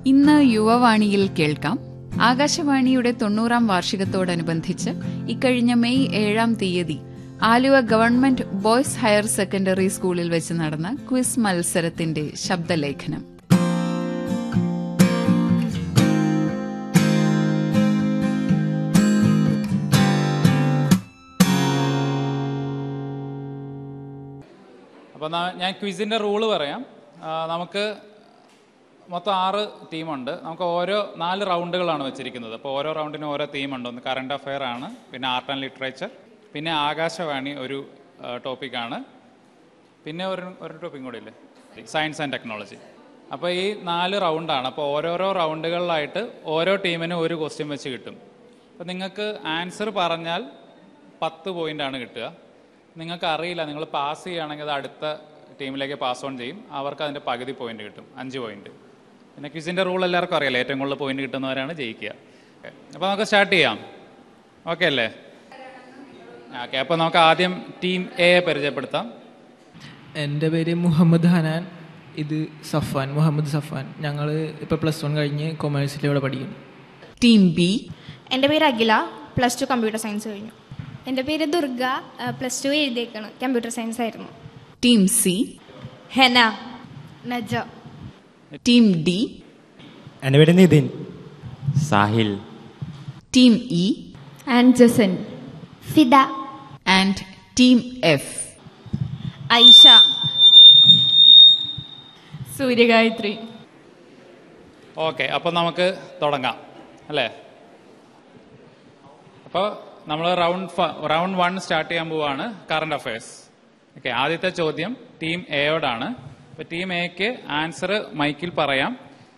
ഇന്ന് യുവവാണിയിൽ കേൾക്കാം ആകാശവാണിയുടെ തൊണ്ണൂറാം വാർഷികത്തോടനുബന്ധിച്ച് ഇക്കഴിഞ്ഞ മെയ് ഏഴാം തീയതി Aluva government boys higher secondary സ്കൂളിൽ വെച്ച് നടന്ന ക്വിസ് മത്സരത്തിന്റെ ശബ്ദലേഖനം അപ്പോൾ ഞാൻ ക്വിസിൻ്റെ റൂള് പറയാം ആ, നമുക്ക് മൊത്തം ആറ് ടീമുണ്ട് നമുക്ക് ഓരോ നാല് റൗണ്ടുകളാണ് വെച്ചിരിക്കുന്നത് അപ്പോൾ ഓരോ റൗണ്ടിനും ഓരോ തീമുണ്ട് ഒന്ന് കറണ്ട് അഫെയർ ആണ് പിന്നെ ആർട്ട് ആൻഡ് ലിറ്ററേച്ചർ പിന്നെ ആകാശവാണി ഒരു ടോപ്പിക്കാണ് പിന്നെ ഒരു ഒരു ടോപ്പിക്കും കൂടി ഇല്ലേ സയൻസ് ആൻഡ് ടെക്നോളജി അപ്പോൾ ഈ നാല് റൗണ്ടാണ് അപ്പോൾ ഓരോരോ റൗണ്ടുകളിലായിട്ട് ഓരോ ടീമിനും ഒരു ക്വസ്റ്റ്യൻ വെച്ച് കിട്ടും അപ്പോൾ നിങ്ങൾക്ക് ആൻസർ പറഞ്ഞാൽ പത്ത് പോയിൻ്റാണ് കിട്ടുക നിങ്ങൾക്ക് അറിയില്ല നിങ്ങൾ പാസ് ചെയ്യുകയാണെങ്കിൽ അത് അടുത്ത ടീമിലേക്ക് പാസ് ഓൺ ചെയ്യും അവർക്ക് അതിൻ്റെ പകുതി പോയിന്റ് കിട്ടും അഞ്ച് പോയിന്റ് പിന്നെ ക്വിസിൻ്റെ റൂൾ എല്ലാവർക്കും അറിയാലോ ഏറ്റവും കൂടുതൽ പോയിന്റ് കിട്ടുന്നവരാണ് ജയിക്കുക അപ്പോൾ നമുക്ക് സ്റ്റാർട്ട് ചെയ്യാം ഓക്കെ അല്ലേ ഓക്കെ അപ്പോൾ നമുക്ക് ആദ്യം ടീം എ പരിചയപ്പെടുത്താം എൻ്റെ പേര് മുഹമ്മദ് ഹനാൻ ഇത് സഫാൻ മുഹമ്മദ് സഫാൻ ഞങ്ങൾ ഇപ്പോൾ പ്ലസ് വൺ കഴിഞ്ഞ് കൊമേഴ്സിൽ ഇവിടെ പഠിക്കുന്നു ടീം ബി എൻ്റെ പേര് Akhila plus two computer science കഴിഞ്ഞു എൻ്റെ പേര് ദുർഗ പ്ലസ് ടു എഴുതിയേക്കാണ് കമ്പ്യൂട്ടർ സയൻസ് ആയിരുന്നു team C Hena Naja team D എൻ്റെ പേര് Nithin Sahil team E and Jasan Fida and team F Aisha Suryagayathri okay അപ്പോൾ നമുക്ക് തുടങ്ങാം അല്ലേ അപ്പോൾ നമ്മൾ റൗണ്ട് റൗണ്ട് വൺ സ്റ്റാർട്ട് ചെയ്യാൻ പോവാണ് കറണ്ട് അഫയേഴ്സ് ഓക്കെ ആദ്യത്തെ ചോദ്യം ടീം എയോടാണ് അപ്പോൾ ടീം എക്ക് ആൻസർ മൈക്കിൽ പറയാം